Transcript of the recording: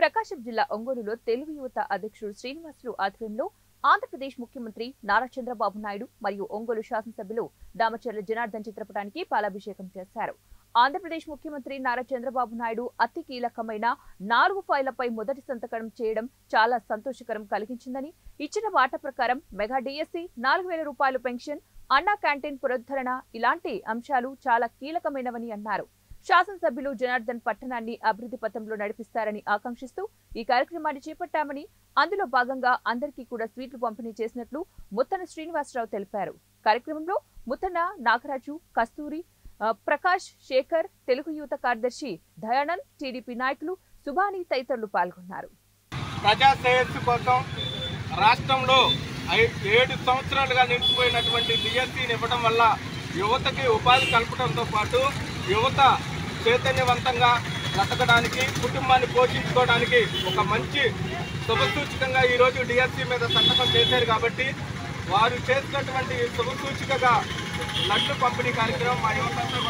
ప్రకాశం జిల్లా ఒంగోలులో తెలుగు యువత అధ్యక్షుడు శ్రీనివాసులు ఆధ్వర్యంలో ఆంధ్రప్రదేశ్ ముఖ్యమంత్రి నారా చంద్రబాబు నాయుడు మరియు ఒంగోలు శాసనసభ్యులు దామచర్ల జనార్దన్ చిత్రపటానికి పాలాభిషేకం చేశారు ఆంధ్రప్రదేశ్ ముఖ్యమంత్రి నారా చంద్రబాబు నాయుడు అతి కీలకమైన నాలుగు ఫైళ్లపై మొదటి సంతకం చేయడం చాలా సంతోషకరం కలిగించిందని ఇచ్చిన మాట ప్రకారం మెగా డిఎస్సి నాలుగు వేల రూపాయల పెన్షన్ అన్నా క్యాంటీన్ పునరుద్ధరణ ఇలాంటి అంశాలు చాలా కీలకమైనవని అన్నారు శాసనసభ్యులు జనార్దన్ పట్టణాన్ని అభివృద్ధి పథంలో నడిపిస్తారని ఆకాంక్షిస్తూ ఈ కార్యక్రమాన్ని చేపట్టామని అందులో భాగంగా అందరికీ కూడా స్వీట్లు పంపిణీ చేసినట్లు ముత్తన శ్రీనివాసరావు తెలిపారు కార్యక్రమంలో ముత్తన నాగరాజు కస్తూరి ఆ, ప్రకాష్ శేఖర్ తెలుగు యువత కార్యదర్శి దయానంద్ టీడీపీ నాయకులు సుభాని తదితరులు పాల్గొన్నారు ప్రజా శ్రేయస్సు కోసం రాష్ట్రంలో ఐ- ఏడు సంవత్సరాలుగా నిలిచిపోయినటువంటి డిఎస్సీని ఇవ్వడం వల్ల యువతకి ఉపాధి కల్పడంతో పాటు యువత చైతన్యవంతంగా బ్రతకడానికి కుటుంబాన్ని పోషించుకోవడానికి ఒక మంచి శుభసూచకంగా ఈరోజు డిఎస్సీ మీద సంతకం చేశారు కాబట్టి వారు చేసినటువంటి శుభసూచికగా లడ్డు పంపిణీ కార్యక్రమం మా యువత